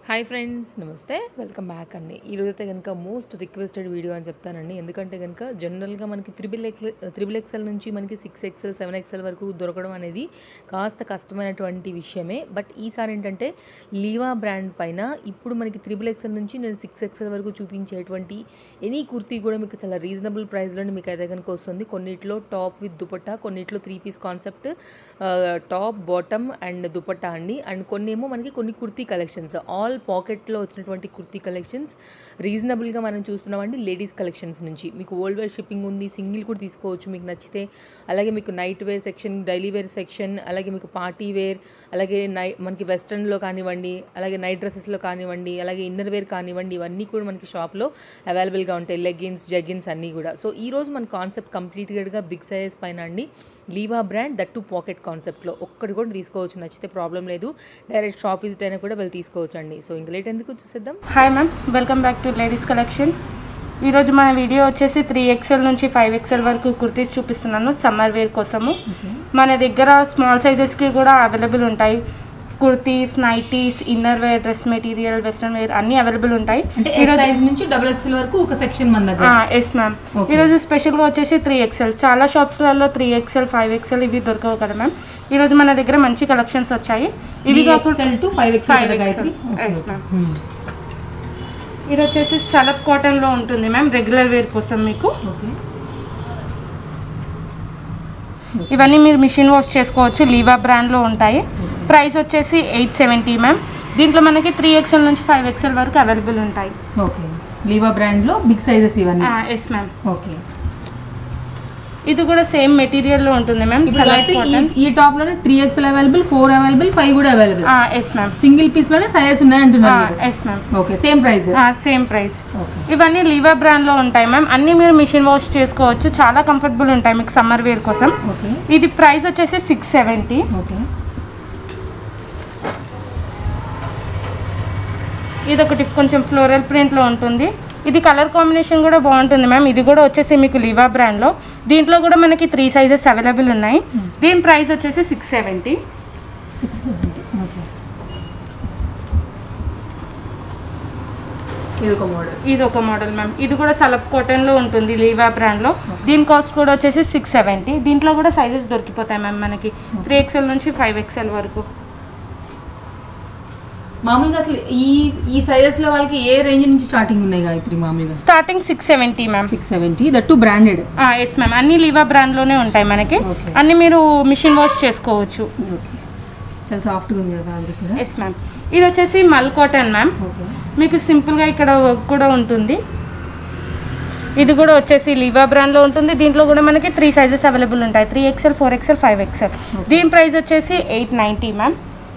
Hi friends namaste welcome back అండి ఈరోజైతే కనుక మోస్ట్ రిక్వెస్టెడ్ వీడియో అని చెప్తానండి ఎందుకంటే కనుక జనరల్గా మనకి త్రిబుల్ ఎక్స్ త్రిబుల్ ఎక్స్ఎల్ నుంచి మనకి సిక్స్ ఎక్స్ఎల్ సెవెన్ ఎక్స్ఎల్ వరకు దొరకడం అనేది కాస్త కష్టమైనటువంటి విషయమే బట్ ఈసారి ఏంటంటే లీవా బ్రాండ్ పైన ఇప్పుడు మనకి త్రిబుల్ ఎక్స్ఎల్ నుంచి నేను సిక్స్ ఎక్స్ఎల్ వరకు చూపించేటువంటి ఎనీ కుర్తీ కూడా మీకు చాలా రీజనబుల్ ప్రైస్లో మీకు అయితే కనుక వస్తుంది కొన్నిట్లో టాప్ విత్ దుపట్టా కొన్నిట్లో three piece concept top bottom and dupatta అండి అండ్ కొన్ని ఏమో మనకి కొన్ని కుర్తీ కలెక్షన్స్ ఆల్ పాకెట్లో వచ్చినటువంటి కుర్తీ కలెక్షన్స్ రీజనబుల్గా మనం చూస్తున్నామండి లేడీస్ కలెక్షన్స్ నుంచి మీకు ఓల్డ్ వేర్ షిప్పింగ్ ఉంది సింగిల్ కూడా తీసుకోవచ్చు మీకు నచ్చితే అలాగే మీకు night wear section daily wear section అలాగే మీకు పార్టీ వేర్ అలాగే నై మనకి వెస్ట్రన్లో కానివ్వండి అలాగే నైట్ డ్రెస్సెస్లో కానివ్వండి అలాగే ఇన్నర్ వేర్ కానివ్వండి ఇవన్నీ కూడా మనకి షాప్లో అవైలబుల్గా ఉంటాయి లెగ్గిన్స్ జగ్గిన్స్ అన్నీ కూడా సో ఈ రోజు మన కాన్సెప్ట్ కంప్లీట్గా బిగ్ సైజ్ పైన అండి Leeva brand that to pocket కాన్సెప్ట్లో ఒక్కటి కూడా తీసుకోవచ్చు నచ్చితే ప్రాబ్లం లేదు డైరెక్ట్ షాప్ విజిట్ అయినా కూడా వెళ్ళి తీసుకోవచ్చు అండి సో ఇంక లేట్ ఎందుకు చూసేద్దాం hi ma'am welcome back to ladies collection ఈరోజు మన వీడియో వచ్చేసి త్రీ ఎక్స్ఎల్ నుంచి ఫైవ్ ఎక్స్ఎల్ వరకు కుర్తీస్ చూపిస్తున్నాను సమ్మర్ వేర్ కోసము మన దగ్గర స్మాల్ సైజెస్కి కూడా అవైలబుల్ ఉంటాయి kurtis nighties inner wear dress material western wear అన్నీ అవైలబుల్ ఉంటాయి అంటే ఎస్ సైజ్ నుంచి డబుల్ ఎక్స్ఎల్ వరకు ఒక సెక్షన్ మన దగ్గర ఎస్ మ్యామ్ Okay. ఈరోజు స్పెషల్గా వచ్చేసి త్రీ ఎక్స్ఎల్ చాలా షాప్స్లలో త్రీ ఎక్స్ఎల్ ఫైవ్ ఎక్స్ఎల్ ఇవి దొరకవు కదా మ్యామ్ ఈరోజు మన దగ్గర మంచి కలెక్షన్స్ వచ్చాయి ఇవి కాకుండా XL to five Five XL Gayatri XL. Yes, ma'am. ఇది వచ్చేసి సలబ్ కాటన్లో ఉంటుంది మ్యామ్ రెగ్యులర్ వేర్ కోసం మీకు ఓకే ఇవన్నీ మీరు మిషన్ వాష్ చేసుకోవచ్చు లీవా బ్రాండ్లో ఉంటాయి ప్రైస్ వచ్చేసి ఎయిట్ సెవెంటీ మ్యామ్ దీంట్లో మనకి త్రీ ఎక్స్ఎల్ నుంచి ఫైవ్ ఎక్స్ఎల్ వరకు అవైలబుల్ ఉంటాయి ఓకే లీవా బ్రాండ్ లో బిగ్ సైజెస్ ఇవన్నీ ఎస్ మ్యామ్ ఓకే ఇది కూడా సేమ్ మెటీరియల్లో ఉంటుంది మ్యామ్ ఇప్పుడు గాయత్రి ఈ- ఈ టాప్ లోనే three XL available four available five కూడా available yes ma'am single piece లోనే సైజెస్ ఉన్నాయి అంటున్నారు మీరు. Yes ma'am okay same price same price okay ఇవన్నీ లీవా బ్రాండ్లో ఉంటాయి మ్యామ్ అన్నీ మీరు మిషన్ వాష్ చేసుకోవచ్చు చాలా కంఫర్టబుల్ ఉంటాయి మీకు సమ్మర్ వేర్ కోసం ఓకే ఇది ప్రైస్ వచ్చేసి సిక్స్ సెవెంటీ ఓకే ఇది ఒకటి కొంచెం ఫ్లోరల్ ప్రింట్లో ఉంటుంది ఇది కలర్ కాంబినేషన్ కూడా బాగుంటుంది మ్యామ్ ఇది కూడా వచ్చేసి మీకు లివా బ్రాండ్లో దీంట్లో కూడా మనకి త్రీ సైజెస్ అవైలబుల్ ఉన్నాయి దీని ప్రైస్ వచ్చేసి six seventy six seventy okay ఇది ఒక మోడల్ ఇది ఒక మోడల్ మ్యామ్ ఇది కూడా సలబ్ కాటన్లో ఉంటుంది లీవా బ్రాండ్లో దీని కాస్ట్ కూడా వచ్చేసి సిక్స్ సెవెంటీ దీంట్లో కూడా సైజెస్ దొరికిపోతాయి మ్యామ్ మనకి త్రీ ఎక్స్ఎల్ నుంచి ఫైవ్ ఎక్స్ఎల్ వరకు మామూలుగా అసలు ఈ ఈ సైజెస్ లో వాళ్ళకి ఏ రేంజ్ నుంచి స్టార్టింగ్ ఉన్నాయి గాయత్రి మామూలుగా starting six seventy ma'am six seventy that to branded yes ma'am అన్ని లీవా బ్రాండ్లోనే ఉంటాయి మనకి Okay. అన్ని మీరు మిషన్ వాష్ చేసుకోవచ్చు ఓకే చాలా సాఫ్ట్గా ఉంది కదా ఫ్యాబ్రిక్ కూడా ఎస్ మ్యామ్ ఇది వచ్చేసి మల్ కాటన్ మ్యామ్ ఓకే మీకు సింపుల్గా ఇక్కడ వర్క్ కూడా ఉంటుంది ఇది కూడా వచ్చేసి లీవా బ్రాండ్లో ఉంటుంది దీంట్లో కూడా మనకి త్రీ సైజెస్ అవైలబుల్ ఉంటాయి three XL four XL five XL దీని ప్రైస్ వచ్చేసి ఎయిట్ నైంటీ మ్యామ్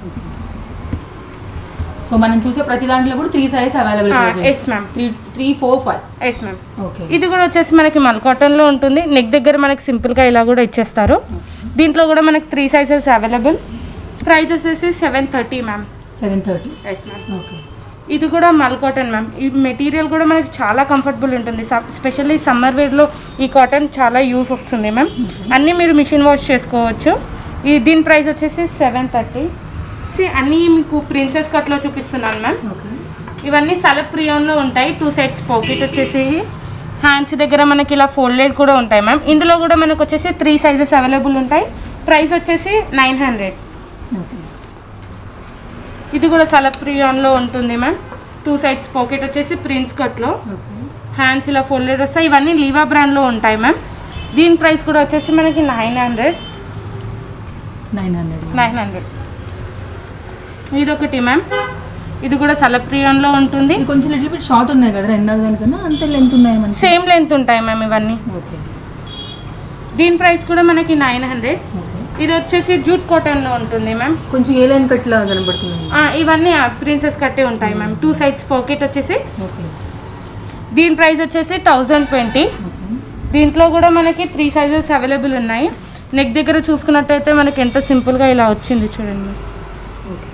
సో మనం చూసే ప్రతి దాంట్లో కూడా three size available yes ma'am three three four five yes ma'am okay ఇది కూడా వచ్చేసి మనకి మల్ కాటన్లో ఉంటుంది నెక్ దగ్గర మనకి సింపుల్గా ఇలా కూడా ఇచ్చేస్తారు దీంట్లో కూడా మనకి త్రీ సైజెస్ అవైలబుల్ ప్రైస్ వచ్చేసి seven thirty ma'am seven thirty yes ma'am okay ఇది కూడా మల్ కాటన్ మ్యామ్ ఈ మెటీరియల్ కూడా మనకి చాలా కంఫర్టబుల్ ఉంటుంది స్పెషల్లీ సమ్మర్ వేర్లో ఈ కాటన్ చాలా యూస్ వస్తుంది మ్యామ్ అన్నీ మీరు మిషన్ వాష్ చేసుకోవచ్చు ఈ దీని ప్రైస్ వచ్చేసి సెవెన్ థర్టీ అన్నీ మీకు ప్రిన్సెస్ కట్లో చూపిస్తున్నాను మ్యామ్ ఓకే ఇవన్నీ సలబ్ ప్రియాన్లో ఉంటాయి టూ సైడ్స్ పాకెట్ వచ్చేసి హ్యాండ్స్ దగ్గర మనకి ఇలా ఫోల్డెడ్ కూడా ఉంటాయి మ్యామ్ ఇందులో కూడా మనకు వచ్చేసి త్రీ సైజెస్ అవైలబుల్ ఉంటాయి ప్రైస్ వచ్చేసి నైన్ హండ్రెడ్ ఓకే ఇది కూడా సలబ్ ప్రియాన్లో ఉంటుంది మ్యామ్ టూ సైడ్స్ పాకెట్ వచ్చేసి ప్రిన్స్ కట్లో ఓకే హ్యాండ్స్ ఇలా ఫోల్డెడ్ వస్తాయి ఇవన్నీ లీవా బ్రాండ్లో ఉంటాయి మ్యామ్ దీని ప్రైస్ కూడా వచ్చేసి మనకి nine hundred nine hundred nine hundred ఇది ఒకటి మ్యామ్ ఇది కూడా సలప్రియాన్లో ఉంటుంది ఇది కొంచెం లిటిల్ బిట్ షార్ట్ ఉన్నాయి కదా ఇందాక దానికన్నా అంత లెంత్ ఉన్నాయి మనకి సేమ్ లెంత్ ఉంటాయి మ్యామ్ ఇవన్నీ ఓకే దీని ప్రైస్ కూడా మనకి నైన్ హండ్రెడ్ ఓకే ఇది వచ్చేసి జూట్ కాటన్లో ఉంటుంది మ్యామ్ కొంచెం ఏ లైన్ కట్లా కనబడుతుంది ఆ, ఇవన్నీ ప్రిన్సెస్ కట్టే ఉంటాయి మ్యామ్ టూ సైడ్స్ పాకెట్ వచ్చేసి ఓకే దీని ప్రైస్ వచ్చేసి థౌజండ్ ట్వంటీ ఓకే దీంట్లో కూడా మనకి త్రీ సైజెస్ అవైలబుల్ ఉన్నాయి నెక్ దగ్గర చూసుకున్నట్టయితే మనకి ఎంత సింపుల్గా ఇలా వచ్చింది చూడండి ఓకే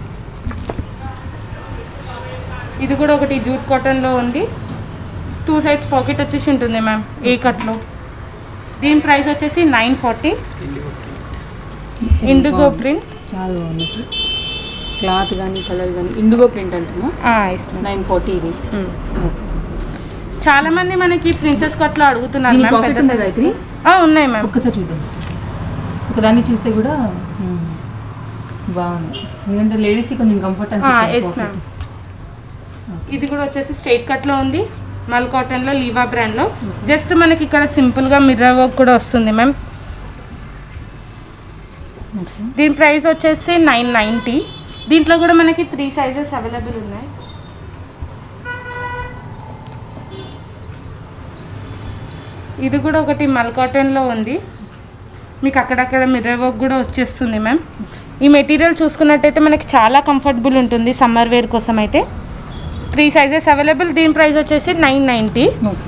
ఇది కూడా ఒకటి జూట్ కాటన్లో ఉంది టూ సైడ్స్ పాకెట్ వచ్చేసి ఉంటుంది మ్యామ్ ఏ కట్లో దీని ప్రైస్ వచ్చేసి నైన్ ఫార్టీ ఇండిగో ప్రింట్ చాలా బాగుంది అసలు క్లాత్ కానీ కలర్ కానీ ఇండిగో ప్రింట్ అంటాము ఎస్ మ్యామ్ నైన్ ఫార్టీ ఇది ఓకే చాలా మంది మనకి ప్రిన్సెస్ కట్లో అడుగుతున్నారు దీని మ్యామ్ pocket పెద్ద ఉందా sizes. గాయత్రి? ఆ, ఉన్నాయి మ్యామ్ ఒక్కసారి చూద్దాం ఒకదాన్ని చూస్తే కూడా మ్మ్, బాగుంది ఎందుకంటే లేడీస్కి కొంచెం కంఫర్ట్ ఎస్ అనిపిస్తుంది మ్యామ్ ఇది కూడా వచ్చేసి స్ట్రైట్ కట్లో ఉంది మల్ కాటన్లో లీవా బ్రాండ్లో జస్ట్ మనకి ఇక్కడ సింపుల్గా మిర్రర్ వర్క్ కూడా వస్తుంది మ్యామ్ ఓకే దీని ప్రైస్ వచ్చేసి నైన్ నైంటీ దీంట్లో కూడా మనకి త్రీ సైజెస్ అవైలబుల్ ఉన్నాయి ఇది కూడా ఒకటి మల్ కాటన్లో ఉంది మీకు అక్కడక్కడ మిర్రర్ వర్క్ కూడా వచ్చేస్తుంది మ్యామ్ ఈ మెటీరియల్ చూసుకున్నట్టయితే మనకి చాలా కంఫర్టబుల్ ఉంటుంది సమ్మర్ వేర్ కోసం అయితే త్రీ సైజెస్ అవైలబుల్ దీని ప్రైస్ వచ్చేసి నైన్ నైంటీ ఓకే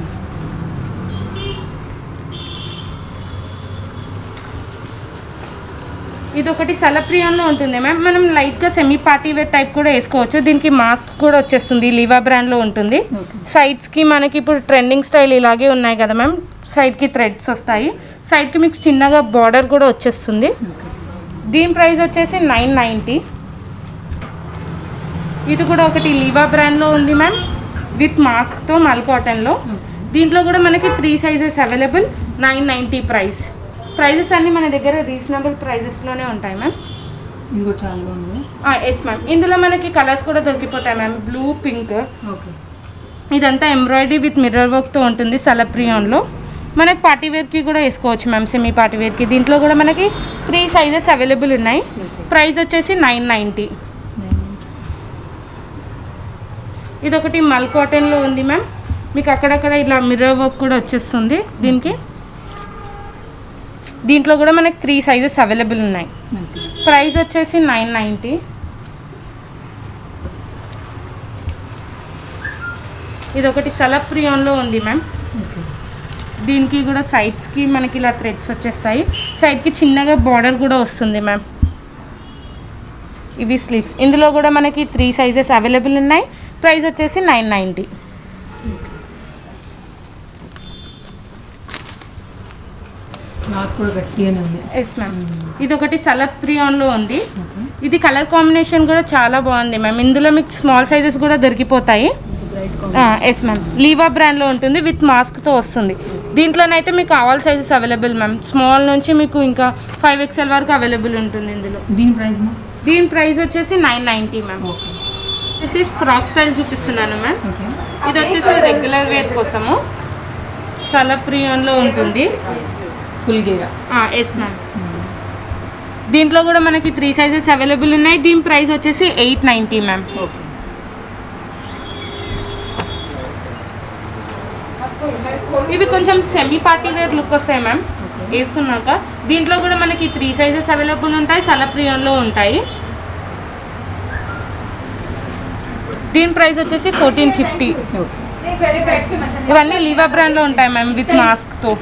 ఇది ఒకటి సలప్రియాన్లో ఉంటుంది మ్యామ్ మనం లైట్గా సెమీ పార్టీ వేర్ టైప్ కూడా వేసుకోవచ్చు దీనికి మాస్క్ కూడా వచ్చేస్తుంది లీవా బ్రాండ్లో ఉంటుంది ఓకే సైడ్స్కి మనకి ఇప్పుడు ట్రెండింగ్ స్టైల్ ఇలాగే ఉన్నాయి కదా మ్యామ్ సైడ్కి థ్రెడ్స్ వస్తాయి సైడ్కి మీకు చిన్నగా బార్డర్ కూడా వచ్చేస్తుంది ఓకే దీని ప్రైస్ వచ్చేసి నైన్ నైంటీ ఇది కూడా ఒకటి లీవా బ్రాండ్లో ఉంది మ్యామ్ విత్ మాస్క్తో మల్ కాటన్లో దీంట్లో కూడా మనకి three sizes available nine ninety price prices అన్నీ మన దగ్గర రీజనబుల్ ప్రైజెస్లోనే ఉంటాయి మ్యామ్ ఇది కూడా చాలా బాగుంది ఎస్ మ్యామ్ ఇందులో మనకి కలర్స్ కూడా దొరికిపోతాయి మ్యామ్ బ్లూ పింక్ ఓకే ఇదంతా ఎంబ్రాయిడరీ విత్ మిర్రర్ వర్క్తో ఉంటుంది సలప్రియాన్లో మనకి పార్టీ వేర్కి కూడా వేసుకోవచ్చు మ్యామ్ సెమీ పార్టీ వేర్కి దీంట్లో కూడా మనకి త్రీ సైజెస్ అవైలబుల్ ఉన్నాయి ప్రైస్ వచ్చేసి నైన్ నైంటీ ఇది ఒకటి మల్ కాటన్లో ఉంది మ్యామ్ మీకు అక్కడక్కడ ఇలా మిర్రర్ వర్క్ కూడా వచ్చేస్తుంది దీనికి దీంట్లో కూడా మనకి త్రీ సైజెస్ అవైలబుల్ ఉన్నాయి ఓకే ప్రైస్ వచ్చేసి నైన్ నైంటీ ఇది ఒకటి సలప్రియాన్లో ఉంది మ్యామ్ ఓకే దీనికి కూడా సైడ్స్కి మనకి ఇలా థ్రెడ్స్ వచ్చేస్తాయి సైడ్కి చిన్నగా బార్డర్ కూడా వస్తుంది మ్యామ్ ఇవి స్లీవ్స్ ఇందులో కూడా మనకి త్రీ సైజెస్ అవైలబుల్ ఉన్నాయి ప్రైస్ వచ్చేసి నైన్ నైంటీ క్లాత్ కూడా గట్టిగానే ఉంది ఎస్ మ్యామ్ ఇది ఒకటి సలప్రియాన్లో ఉంది ఓకే ఇది కలర్ కాంబినేషన్ కూడా చాలా బాగుంది మ్యామ్ ఇందులో మీకు స్మాల్ సైజెస్ కూడా దొరికిపోతాయి కొంచెం బ్రైట్ ఎస్ మ్యామ్ లీవా బ్రాండ్లో ఉంటుంది విత్ మాస్క్తో వస్తుంది దీంట్లోనైతే మీకు all sizes available ma'am small నుంచి మీకు ఇంకా ఫైవ్ ఎక్స్ఎల్ వరకు అవైలబుల్ ఉంటుంది ఇందులో దీని ప్రైస్ మా దీని ప్రైస్ వచ్చేసి నైన్ నైంటీ మ్యామ్ ఓకే వచ్చేసి ఫ్రాక్ స్టైల్ చూపిస్తున్నాను మ్యామ్ ఓకే ఇది వచ్చేసి రెగ్యులర్ వేర్ కోసము సలప్రియాన్లో ఉంటుంది ఫుల్ గేరా ఎస్ మ్యామ్ దీంట్లో కూడా మనకి త్రీ సైజెస్ అవైలబుల్ ఉన్నాయి దీని ప్రైస్ వచ్చేసి ఎయిట్ నైంటీ మ్యామ్ ఓకే ఇవి కొంచెం సెమీ పార్టీ వేర్ లుక్ వస్తాయి మ్యామ్ వేసుకున్నాక దీంట్లో కూడా మనకి త్రీ సైజెస్ అవైలబుల్ ఉంటాయి సలప్రియంలో ఉంటాయి దీని ప్రైస్ వచ్చేసి ఫోర్టీన్ ఫిఫ్టీ ఓకే ఇవన్నీ లీవా బ్రాండ్లో ఉంటాయి మ్యామ్ విత్ మాస్క్తో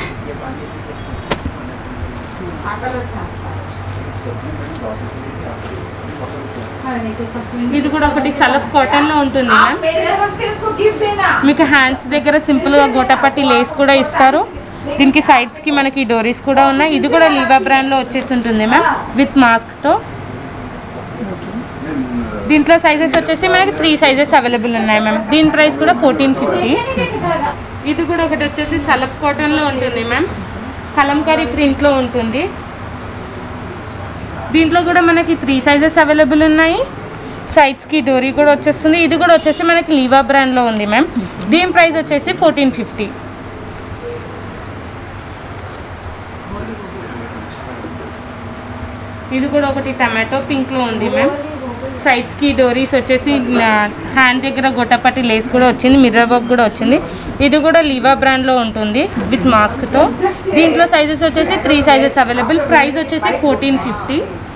ఇది కూడా ఒకటి సలఫ్ కాటన్లో ఉంటుంది మ్యామ్ मेरे तरफ से उसको गिफ्ट देना మీకు హ్యాండ్స్ దగ్గర సింపుల్గా గోటపట్టి లేస్ కూడా ఇస్తారు దీనికి సైడ్స్కి మనకి డోరీస్ కూడా ఉన్నాయి ఇది కూడా లీవా బ్రాండ్లో వచ్చేసి ఉంటుంది మ్యామ్ విత్ మాస్క్తో ఓకే దీంట్లో సైజెస్ వచ్చేసి మనకి త్రీ సైజెస్ అవైలబుల్ ఉన్నాయి మ్యామ్ దీని ప్రైస్ కూడా ఫోర్టీన్ ఫిఫ్టీ ఇది కూడా ఒకటి వచ్చేసి సలఫ్ కాటన్లో ఉంటుంది మ్యామ్ కలంకారీ ప్రింట్లో ఉంటుంది దీంట్లో కూడా మనకి త్రీ సైజెస్ అవైలబుల్ ఉన్నాయి సైడ్స్కి డోరీ కూడా వచ్చేస్తుంది ఇది కూడా వచ్చేసి మనకి లీవా బ్రాండ్లో ఉంది మ్యామ్ దీని ప్రైస్ వచ్చేసి ఫోర్టీన్ ఫిఫ్టీ ఇది కూడా ఒకటి టమాటో పింక్లో ఉంది మ్యామ్ సైడ్స్కి డోరీస్ వచ్చేసి హ్యాండ్ దగ్గర గొట్టపట్టి లేస్ కూడా వచ్చింది మిర్రర్ వర్క్ కూడా వచ్చింది ఇది కూడా లీవా బ్రాండ్లో ఉంటుంది విత్ మాస్క్తో దీంట్లో సైజెస్ వచ్చేసి త్రీ సైజెస్ అవైలబుల్ ప్రైస్ వచ్చేసి ఫోర్టీన్ ఫిఫ్టీ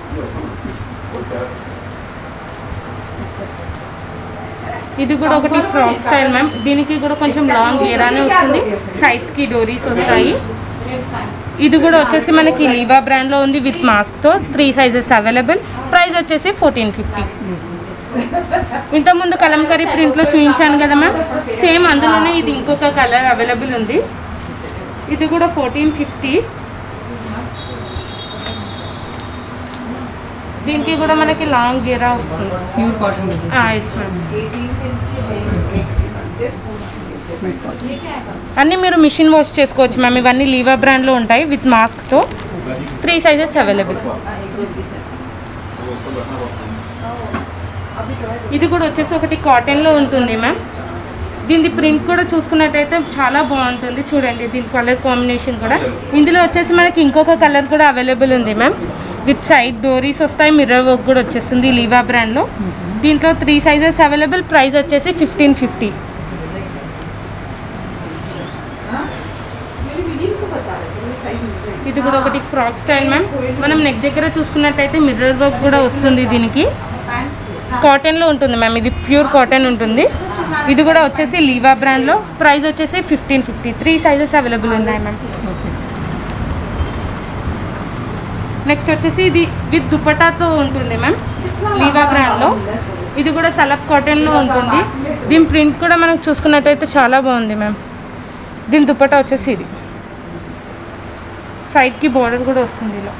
ఇది కూడా ఒకటి ఫ్రాక్ స్టైల్ మ్యామ్ దీనికి కూడా కొంచెం లాంగ్ గేరానే వస్తుంది సైడ్స్కి డోరీస్ వస్తాయి ఇది కూడా వచ్చేసి మనకి లీవా బ్రాండ్లో ఉంది విత్ మాస్క్తో త్రీ సైజెస్ అవైలబుల్ ప్రైస్ వచ్చేసి ఫోర్టీన్ ఫిఫ్టీ ఇంతకుముందు కలంకరీ ప్రింట్లో చూపించాను కదా మ్యామ్ సేమ్ అందులోనే ఇది ఇంకొక కలర్ అవైలబుల్ ఉంది ఇది కూడా ఫోర్టీన్ ఫిఫ్టీ దీనికి కూడా మనకి లాంగ్ గేరా వస్తుంది ప్యూర్ కాటన్ ఇది ఎస్ మ్యామ్ వైట్ కాటన్ అన్నీ మీరు మిషన్ వాష్ చేసుకోవచ్చు మ్యామ్ ఇవన్నీ లీవా బ్రాండ్లో ఉంటాయి విత్ మాస్క్తో త్రీ సైజెస్ అవైలబుల్ ఇది కూడా వచ్చేసి ఒకటి కాటన్లో ఉంటుంది మ్యామ్ దీని ప్రింట్ కూడా చూసుకున్నట్టయితే చాలా బాగుంటుంది చూడండి దీని కలర్ కాంబినేషన్ కూడా ఇందులో వచ్చేసి మనకి ఇంకొక కలర్ కూడా అవైలబుల్ ఉంది మ్యామ్ విత్ సైడ్ డోరీస్ వస్తాయి మిర్రర్ వర్క్ కూడా వచ్చేస్తుంది లీవా బ్రాండ్లో దీంట్లో త్రీ సైజెస్ అవైలబుల్ ప్రైస్ వచ్చేసి ఫిఫ్టీన్ ఫిఫ్టీ ఇది కూడా ఒకటి ఫ్రాక్ స్టైల్ మ్యామ్ మనం నెక్ దగ్గర చూసుకున్నట్టయితే మిర్రర్ వర్క్ కూడా వస్తుంది దీనికి కాటన్లో ఉంటుంది మ్యామ్ ఇది ప్యూర్ కాటన్ ఉంటుంది ఇది కూడా వచ్చేసి లీవా బ్రాండ్లో ప్రైస్ వచ్చేసి fifteen fifty three sizes available ఉన్నాయి మ్యామ్ ఓకే నెక్స్ట్ వచ్చేసి ఇది విత్ దుపటాతో ఉంటుంది మ్యామ్ లీవా బ్రాండ్లో ఇది కూడా సలబ్ కాటన్లో ఉంటుంది దీని ప్రింట్ కూడా మనకు చూసుకున్నట్టయితే చాలా బాగుంది మ్యామ్ దీని దుపటా వచ్చేసి ఇది సైడ్కి బార్డర్ కూడా వస్తుంది ఇలా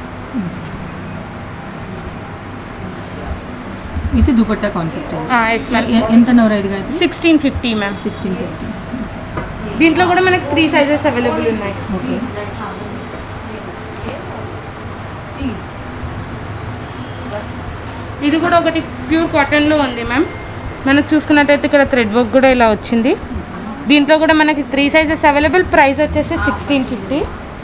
ఇది దుపట్టా కాన్సెప్ట్ ఎస్ మ్యామ్ ఎంత నవరా ఇది అయితే sixteen fifty ma'am sixteen fifty దీంట్లో కూడా మనకి త్రీ సైజెస్ అవైలబుల్ ఉన్నాయి ఓకే ఇది కూడా ఒకటి ప్యూర్ కాటన్లో ఉంది మ్యామ్ మనకు చూసుకున్నట్టయితే ఇక్కడ థ్రెడ్ వర్క్ కూడా ఇలా వచ్చింది దీంట్లో కూడా మనకి త్రీ సైజెస్ అవైలబుల్ ప్రైస్ వచ్చేసి సిక్స్టీన్ ఫిఫ్టీ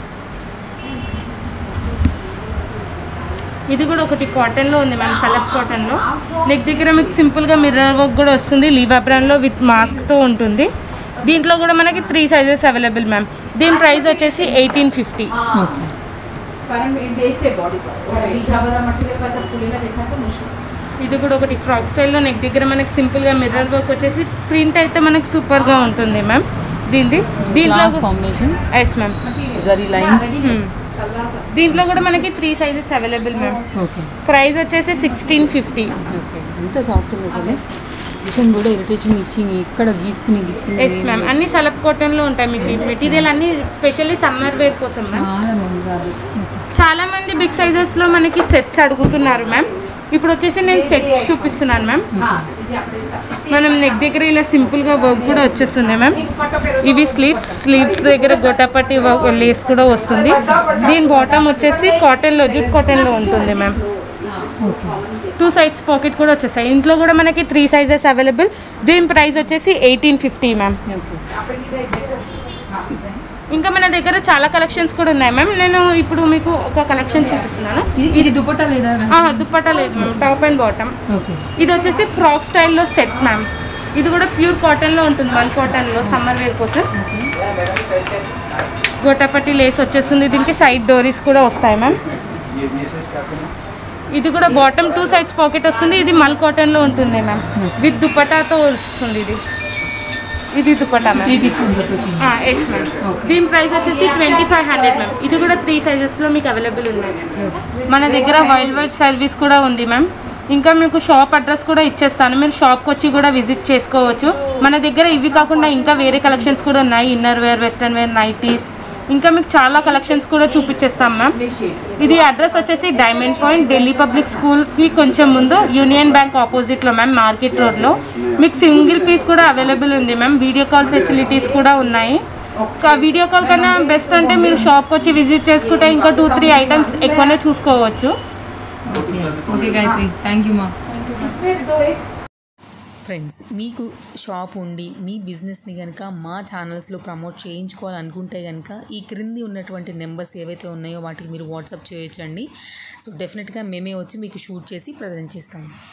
ఇది కూడా ఒకటి కాటన్లో ఉంది మ్యామ్ సెలెక్ట్ కాటన్లో నెక్ దగ్గర మీకు సింపుల్గా మిర్రర్ వర్క్ కూడా వస్తుంది లీవా బ్రాండ్లో విత్ మాస్క్తో ఉంటుంది దీంట్లో కూడా మనకి త్రీ సైజెస్ అవైలబుల్ మ్యామ్ దీని ప్రైస్ వచ్చేసి ఎయిటీన్ ఫిఫ్టీ ఓకే कारण में बेस है बॉडी पर और नीचा वाला मटेरियल का जब खुलेगा देखा तो मुश्किल ఇది కూడా ఒకటి ఫ్రాక్ స్టైల్లో నెక్ దగ్గర మనకి సింపుల్గా మిర్రర్ వర్క్ వచ్చేసి ప్రింట్ అయితే మనకి సూపర్గా ఉంటుంది మ్యామ్ దీనిది దీంట్లో class combination yes ma'am zari lines salwar सब దీంట్లో కూడా మనకి three sizes available ma'am okay price వచ్చేసి సిక్స్టీన్ ఫిఫ్టీ ఓకే ఎంత సాఫ్ట్ ఉంది అసలు కొంచెం కూడా ఇరిటేషన్ ఇచ్చింగ్ ఇక్కడ గీసుకుని గీసుకుని ఎస్ మ్యామ్ అన్ని సలబ్ కాటన్లో ఉంటాయి మీకు ఈ మెటీరియల్ అన్ని స్పెషల్లీ సమ్మర్ వేర్ కోసం మ్యామ్ చాలా బాగుంది అది ఓకే చాలా మంది బిగ్ సైజెస్లో మనకి సెట్స్ అడుగుతున్నారు మ్యామ్ ఇప్పుడు వచ్చేసి నేను సెట్ చూపిస్తున్నాను మ్యామ్ हाँ ये आप देखा మనం నెక్ దగ్గర ఇలా సింపుల్గా వర్క్ కూడా వచ్చేస్తుంది మ్యామ్ ఇవి స్లీవ్స్ స్లీవ్స్ దగ్గర గొట్టపట్టి లేస్ కూడా వస్తుంది దీని బాటమ్ వచ్చేసి కాటన్లో జిప్ కాటన్లో ఉంటుంది ma'am okay two sides pocket కూడా వచ్చేస్తాయి ఇంట్లో కూడా మనకి త్రీ సైజెస్ అవైలబుల్ దీని ప్రైస్ వచ్చేసి ఎయిటీన్ ఫిఫ్టీ మ్యామ్ ఓకే ఇంకా మన దగ్గర చాలా కలెక్షన్స్ కూడా ఉన్నాయి మ్యామ్ నేను ఇప్పుడు మీకు ఒక కలెక్షన్ చూపిస్తున్నాను ఇది ఇది దుపట్టా లేదా ఆ, దుప్పట్టా లేదు ma'am top and bottom okay ఇది వచ్చేసి ఫ్రాక్ స్టైల్లో సెట్ మ్యామ్ ఇది కూడా ప్యూర్ కాటన్లో ఉంటుంది వన్ కాటన్లో సమ్మర్ వేర్ కోసం గోటాపట్టి లేస్ వచ్చేస్తుంది దీనికి సైడ్ డోరీస్ కూడా వస్తాయి మ్యామ్ ఇది కూడా బాటమ్ టూ సైడ్స్ పాకెట్ వస్తుంది ఇది మల్ కాటన్లో ఉంటుంది మ్యామ్ విత్ దుపటాతో వస్తుంది ఇది ఇది dupatta three ma'am piece concept వచ్చింది ఎస్ మ్యామ్ Okay. దీని ప్రైస్ వచ్చేసి ట్వంటీ ఫైవ్ హండ్రెడ్ మ్యామ్ ఇది కూడా త్రీ సైజెస్లో మీకు అవైలబుల్ ఉన్నాయి మన దగ్గర వైల్డ్ వైడ్ సర్వీస్ కూడా ఉంది మ్యామ్ ఇంకా మీకు షాప్ అడ్రస్ కూడా ఇచ్చేస్తాను మీరు షాప్కి వచ్చి కూడా విజిట్ చేసుకోవచ్చు మన దగ్గర ఇవి కాకుండా ఇంకా వేరే కలెక్షన్స్ కూడా ఉన్నాయి inner wear western wear nighties ఇంకా మీకు చాలా కలెక్షన్స్ కూడా చూపించేస్తాం మ్యామ్ ఇది అడ్రస్ వచ్చేసి డైమండ్ పాయింట్ ఢిల్లీ పబ్లిక్ స్కూల్కి కొంచెం ముందు యూనియన్ బ్యాంక్ ఆపోజిట్లో మ్యామ్ మార్కెట్ రోడ్లో మీకు సింగిల్ పీస్ కూడా అవైలబుల్ ఉంది మ్యామ్ వీడియో కాల్ ఫెసిలిటీస్ కూడా ఉన్నాయి ఒక వీడియో కాల్ కన్నా బెస్ట్ అంటే మీరు షాప్కి వచ్చి విజిట్ చేసుకుంటే ఇంకా టూ త్రీ ఐటమ్స్ ఎక్కువనే చూసుకోవచ్చు okay okay Gayatri thank you మా इसमें दो एक ఫ్రెండ్స్ మీకు షాప్ ఉండి మీ బిజినెస్ని కనుక మా ఛానల్స్లో ప్రమోట్ చేయించుకోవాలనుకుంటే కనుక ఈ క్రింది ఉన్నటువంటి నెంబర్స్ ఏవైతే ఉన్నాయో వాటికి మీరు వాట్సాప్ చేయొచ్చండి సో డెఫినెట్గా మేమే వచ్చి మీకు షూట్ చేసి ప్రజెంట్ చేస్తాము